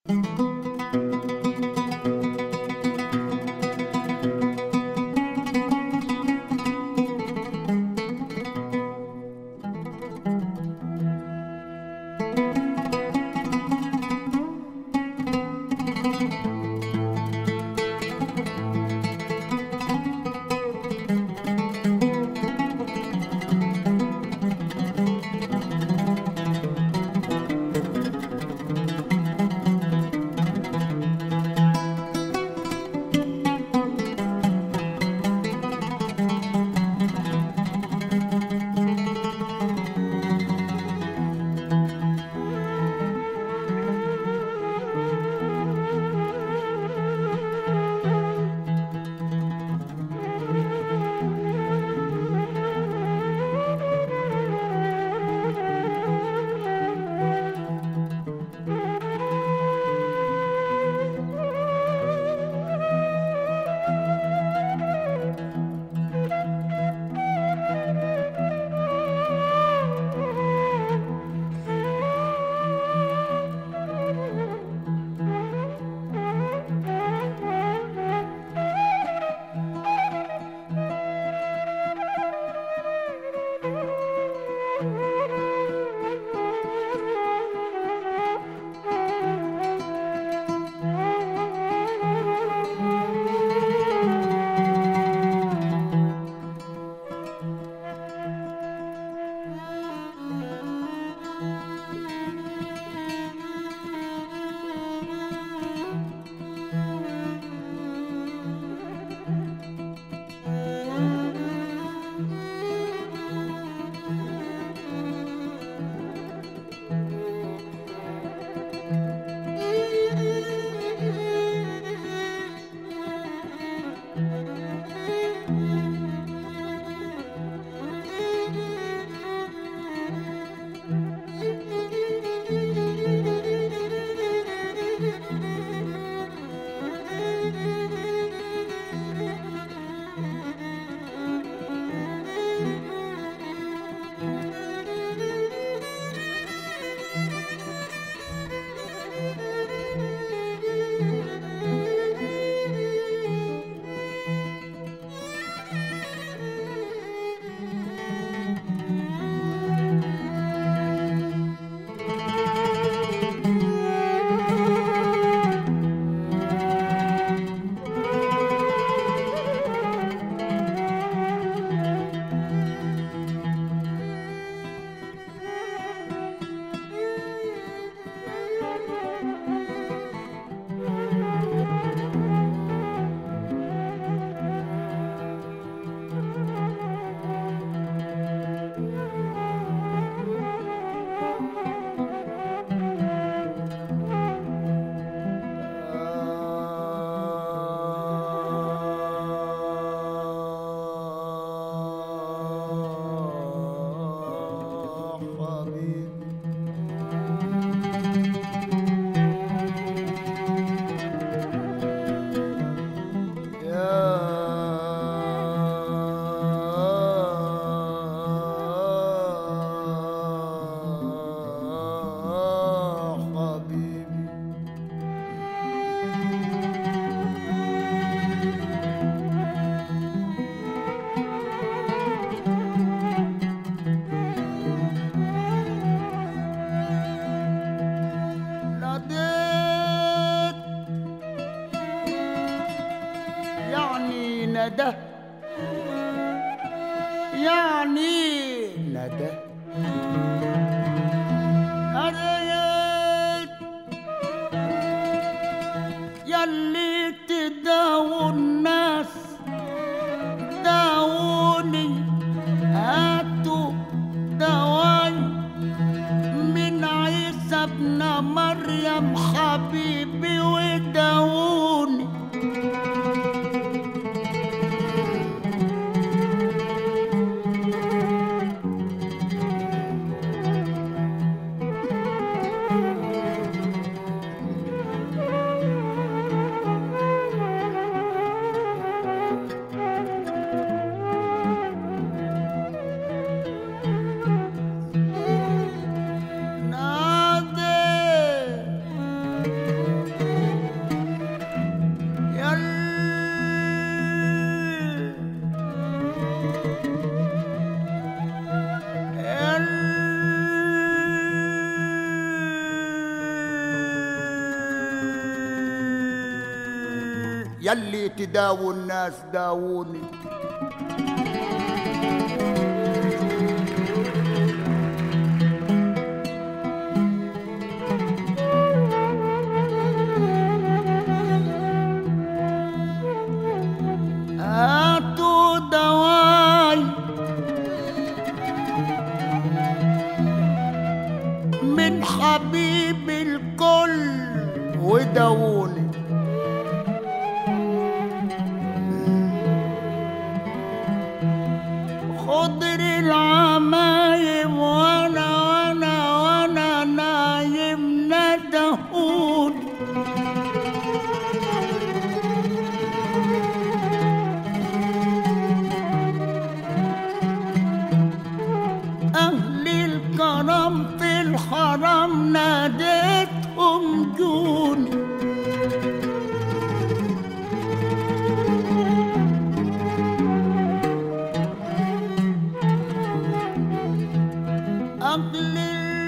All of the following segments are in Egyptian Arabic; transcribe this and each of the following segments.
ندى يعني ندى نديت يلي تداووا الناس داوني هاتوا دواي من عيسى ابن مريم حبيبي وداوني نادي يلي تداووا الناس داووني هاتوا دواي من حبيب الكل وداووني خضر العمايم وانا وانا وانا نايم ندهوني أهل الكرم في الحرم ناديتهم جوني أهل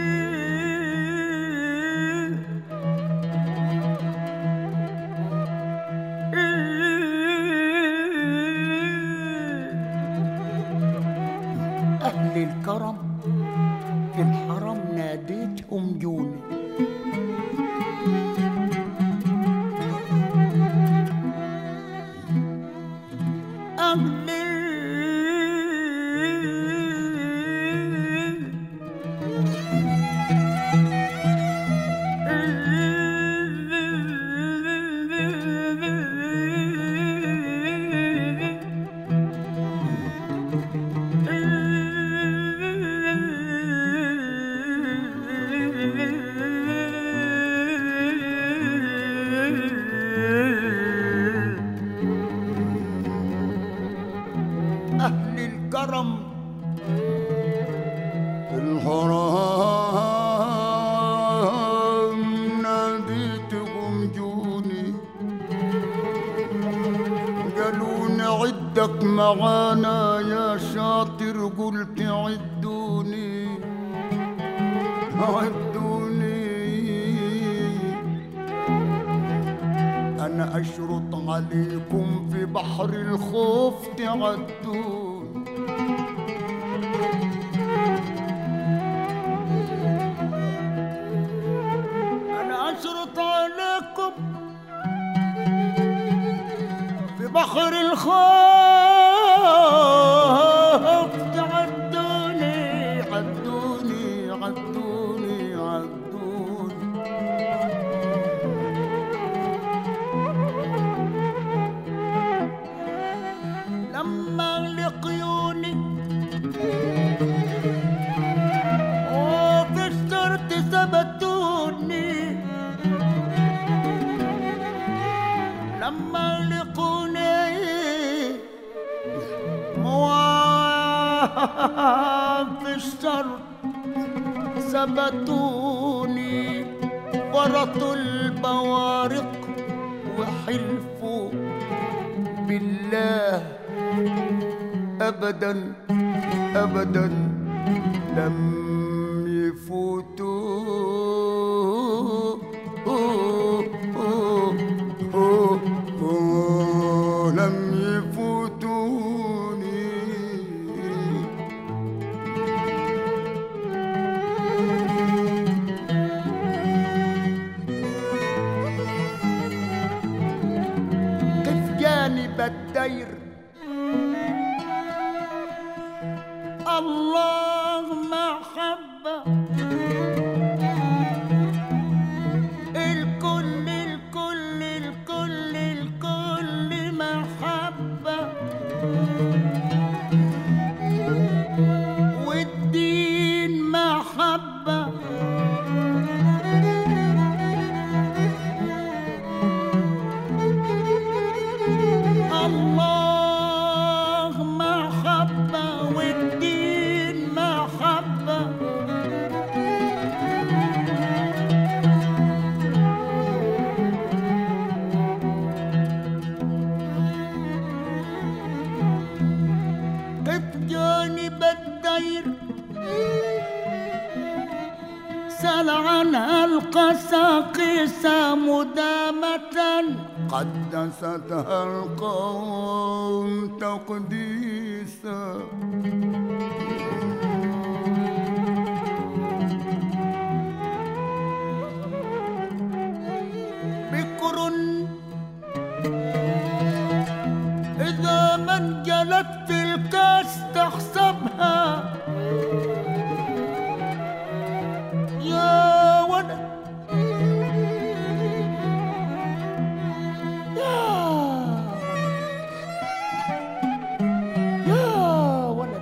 أهل الكرم في الحرم ناديتهم جوني أهل أهل الكرم الحرام ناديتهم جوني قالوا نعدك معانا يا شاطر قلت عدوني عدوني أنا أشرط عليكم في بحر الخوف تعدون أنا أشرط عليكم في بحر الخوف تعدوني عدوني عدوني عدوني لما لقيوني وفي الشرط ثبتوني لما لقوني في الشرط ثبتوني ورطوا البوارق وحلفوا بالله ابدا ابدا لم يفوتوا لم يفوتوني كيف جانب الدير الله محبة الكل الكل الكل الكل محبة والدين محبة الله القساقيس مدامة قدستها القوم تقديسا بكر إذا من جلت في الكاس تحسبها يا ولد يا يا ولد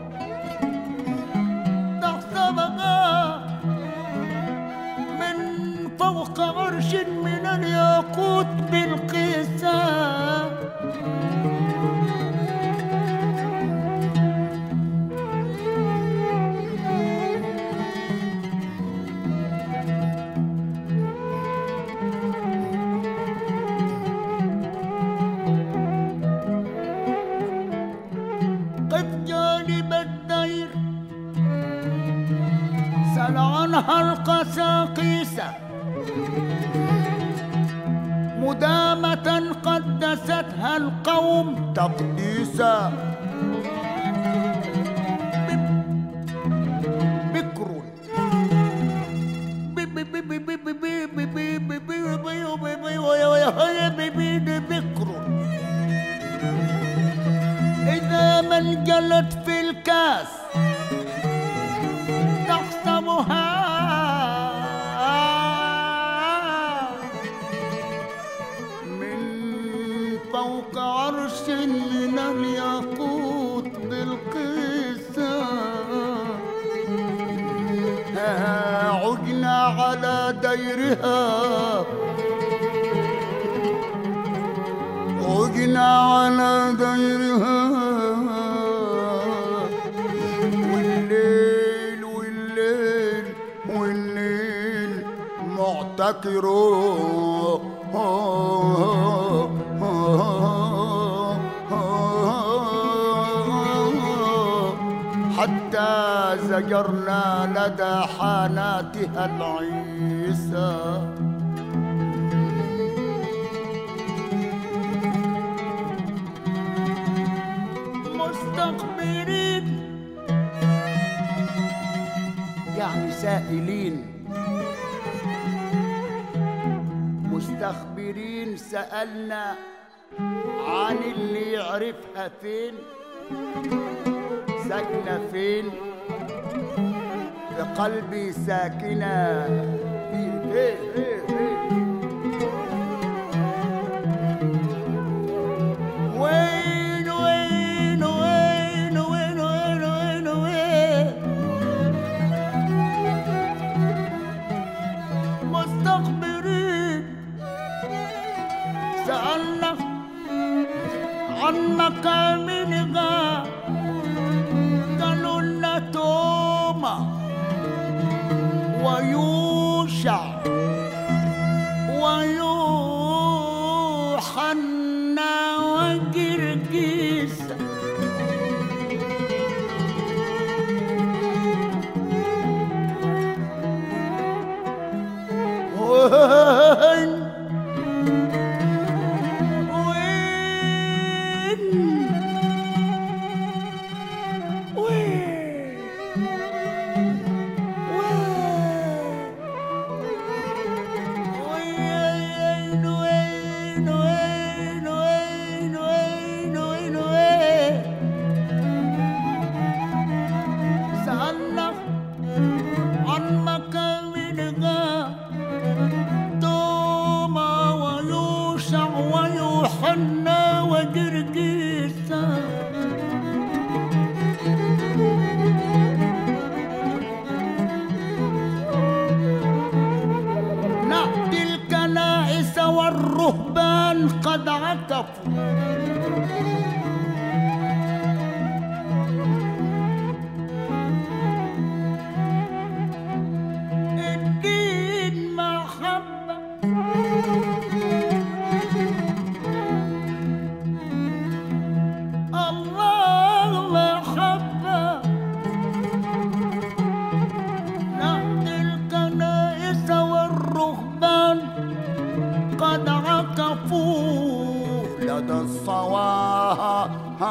تحسبها من فوق عرش من الياقوت بالقسام قف جانب الدير سل عنها القساقيسة مدامة قدستها القوم تقديسا بكر بكر إذا ما انجلت في الكاس تحسبها من فوق عرش من الياقوت بالقسا عجنا على ديرها عجنا على ديرها والليل والليل والليل معتكر حتى زجرنا لدى حاناتها العيسى مستقبلين يعني سائلين مستخبرين سألنا عن اللي يعرفها فين ساكنة فين في قلبي ساكنة في فين فين فين وين وين وين وين وين وين وين مستخبرين سألنا عن مكامنها قالوا لنا توما ويوشع ويوحنا وجرجيس وين وين وين وين وين وين وين وين وين وين سألنا عن مكامنها توما ويوشع ويوحنا وجرجيسا نأتي الكنائس والرهبان قد عكفوا الدين محبة الله محبة نأتي الكنائس والرهبان لدى الصواب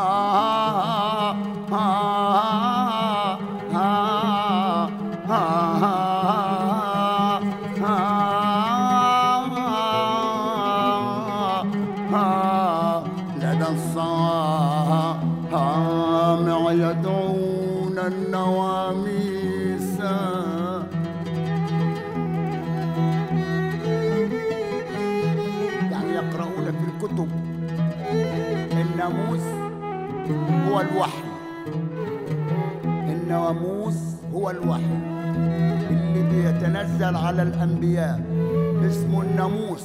لدى الصامع يدعون النواميس يعني يقرؤون في الكتب الناموس هو الوحي الناموس هو الوحي اللي بيتنزل على الأنبياء اسمه الناموس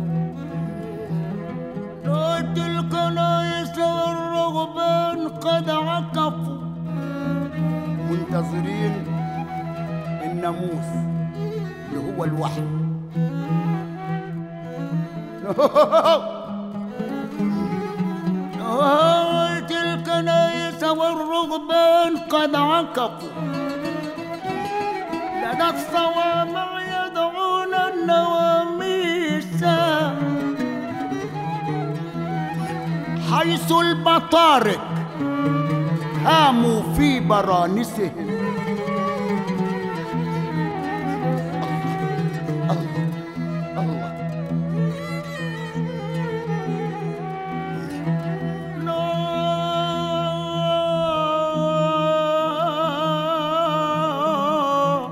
تلك نايس والرغبان قد عكفوا منتظرين الناموس اللي هو الوحي آه، تلك نايس والرغبان قد عكفوا لدى الصوامع يدعون النواميس حيث البطارق هاموا في برانسهم الله الله لا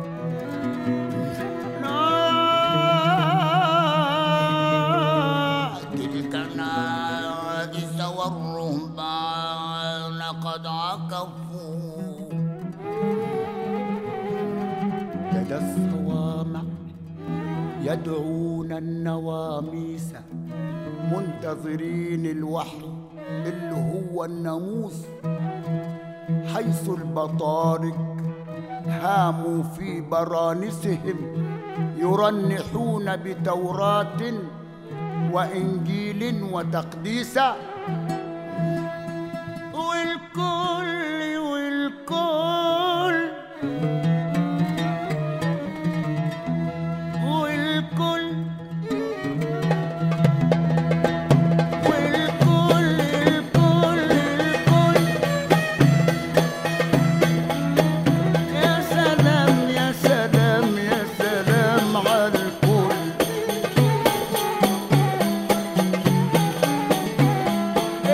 لا تلك النائس والرهبان قد عكفوا لدى الصوامع يدعون النواميس منتظرين الوحي اللي هو الناموس حيث البطارق هاموا في برانسهم يرنحون بتوراة وإنجيل وتقديس والكل والكل والكل والكل الكل الكل يا سلام يا سلام يا سلام على الكل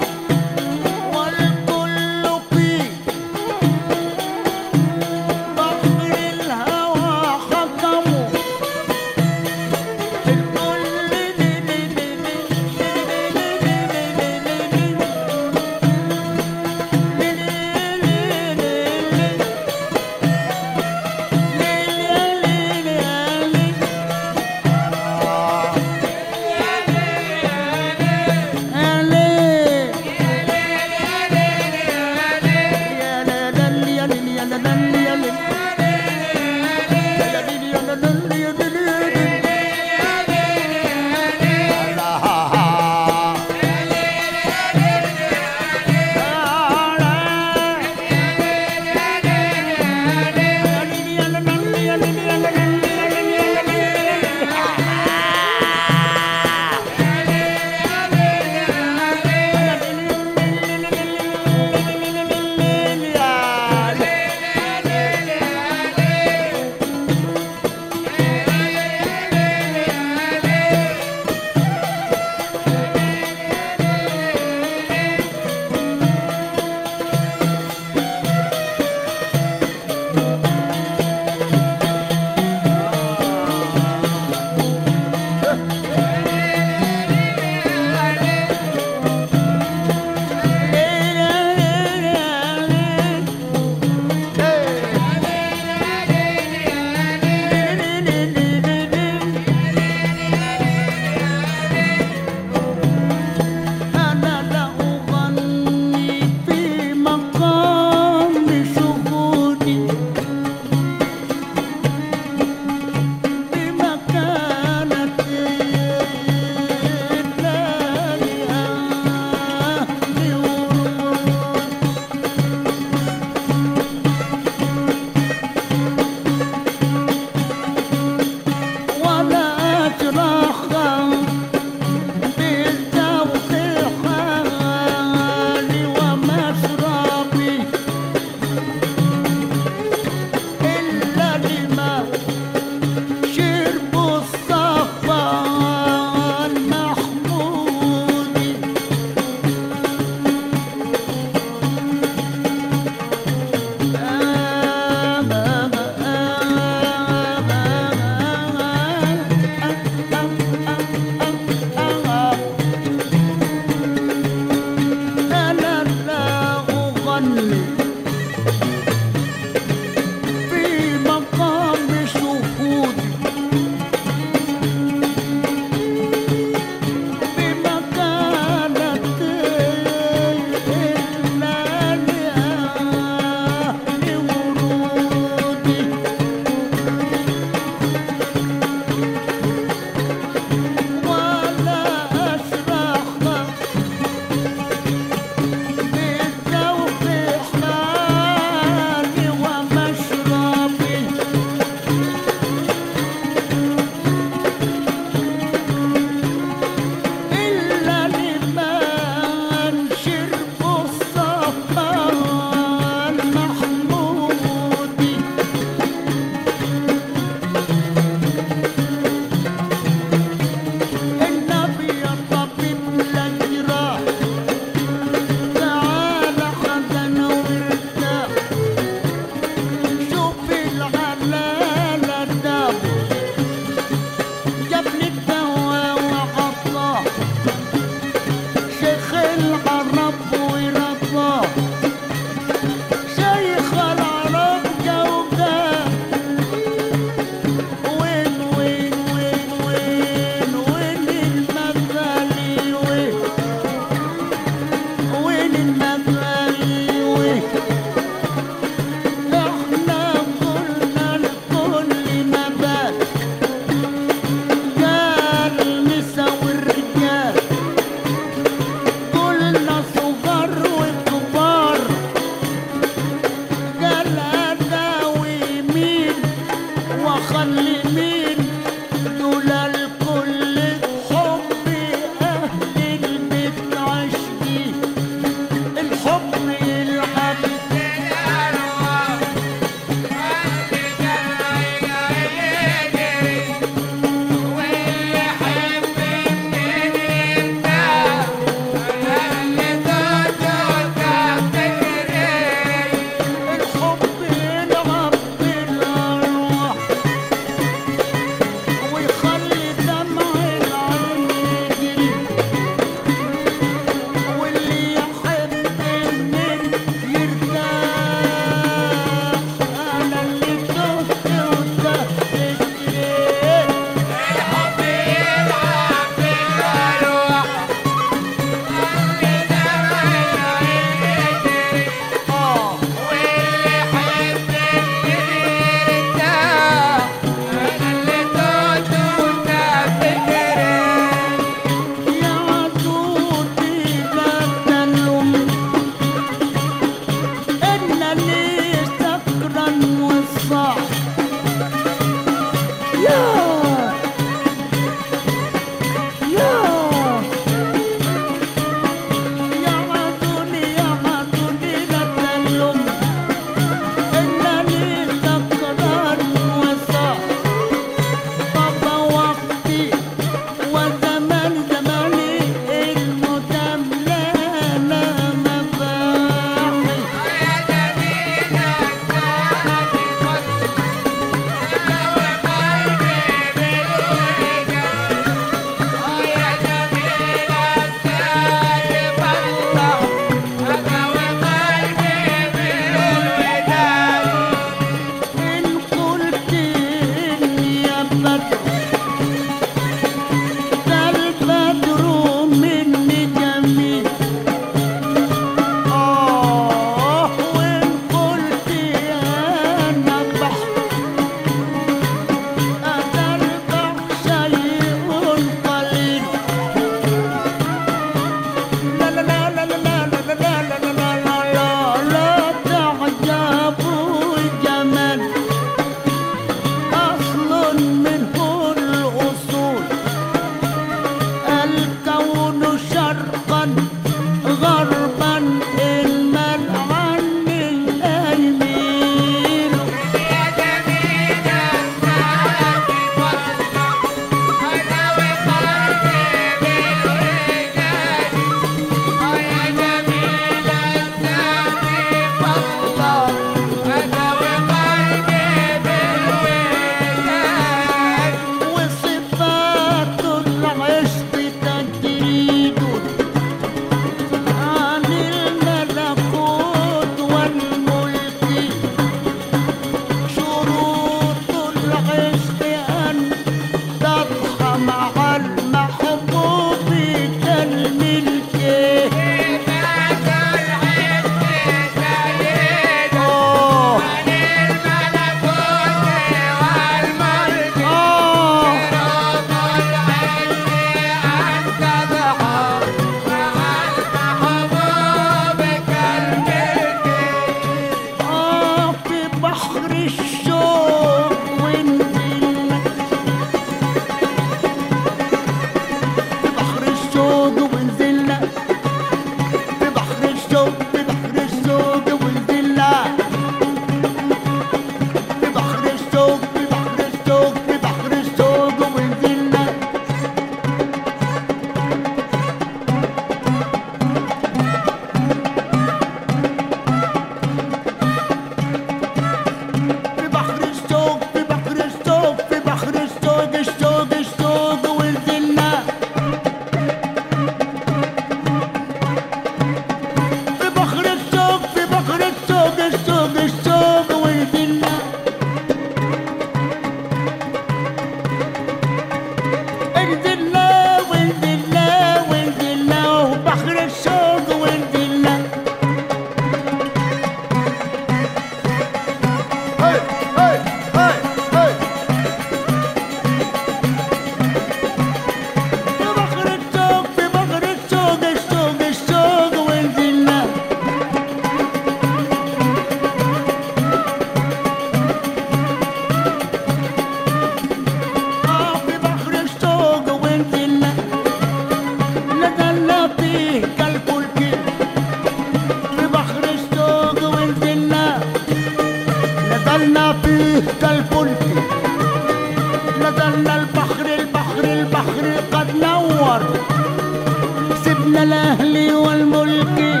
نور سيبنا الاهلي والملك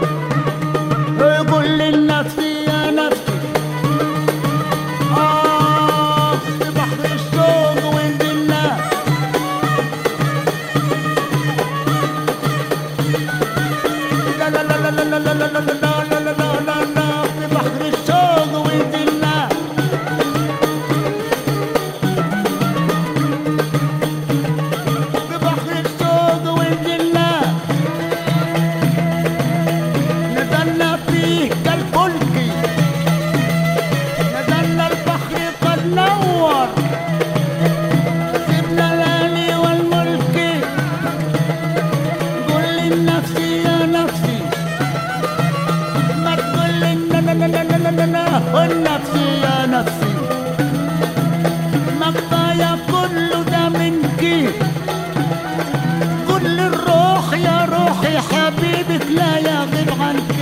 قول للنفسي يا نفسي آه في بحر الشوق ونزلنا لا لا لا لا لا لا لا لا لا لا لا لا لا لا لا في بحر الشوق ونزلنا في بحر الشوق ونزلنا نزلنا فيه كالفلك نزلنا البحر قد نور سيبنا الالي والملك قل للنفس يا نفسي ما تقول لي لا لا لا لا لا لا لا النفس يا نفسي مقطايا كله ده منك قل للروح يا روحي حبيبك لا يغيب عنك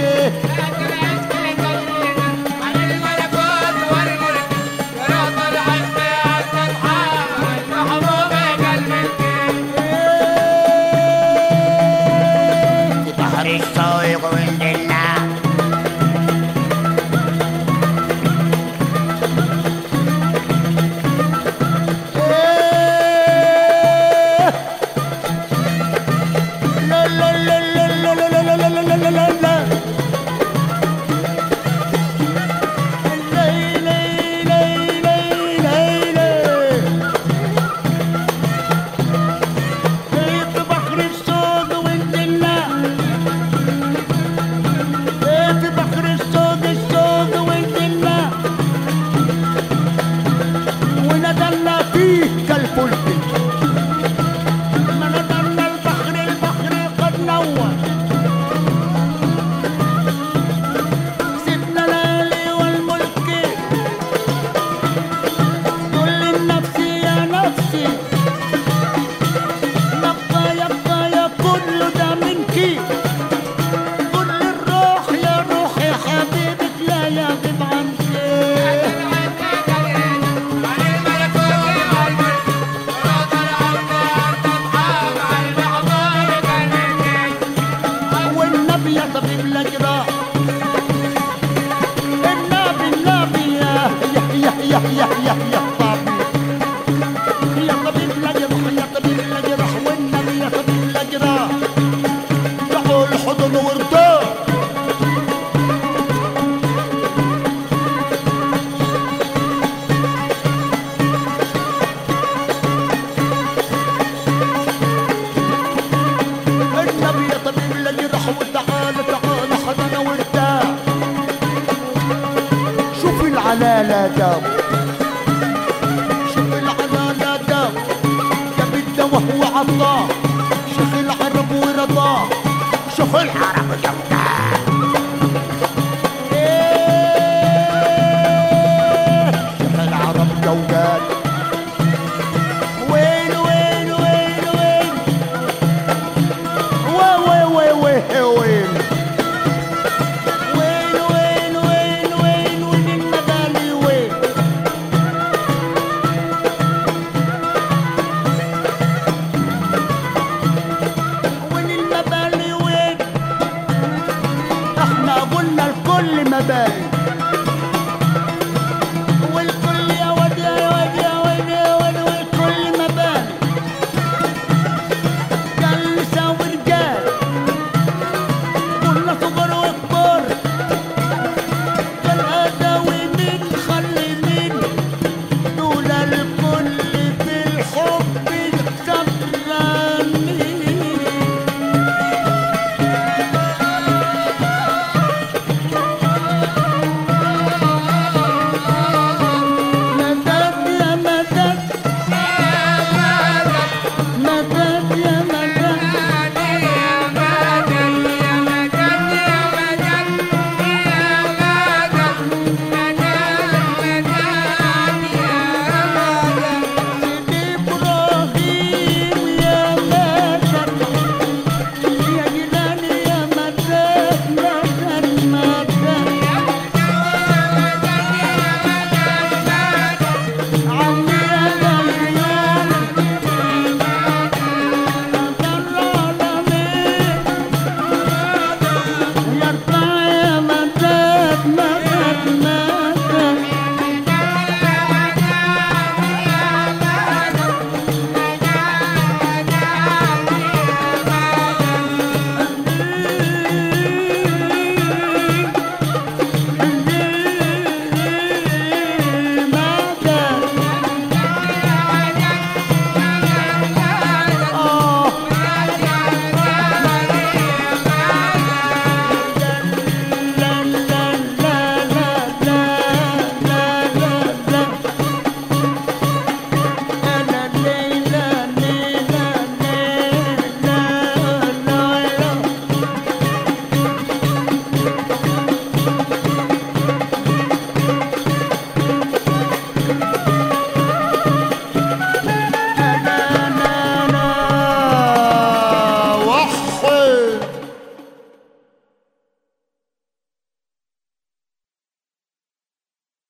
في بحر الشوق ونزلنا إيه. لا لا لا لا لا لا لا لا لا لا لا لا لا. لي لي لي لي لي لي. إيه في بحر الشوق ونزلنا إيه في بحر الشوق الشوق ونزلنا ونزلنا فيه كالفلك ما نزلنا البحر البحر قد نور سيبنا الالي والملك قل للنفس يا نفسي نبقى يبقى يا كل ده منك قل للروح يا روحي حبيبك لا يغيب عنك والنبي يا طبيب الاجراح النبي النبي يا يا يا يا يا يا يا طبيب يا طبيب الاجراح يا طبيب الاجراح والنبي يا طبيب الاجراح دعوا الحضن وارتاح النبي يا طبيب الاجراح وتعال تعال حضن وارتاح شوف العلالة داو شوف العلالة داو جاب الدواء وعطاه شوف العرب ورضاه شوف العرب جاب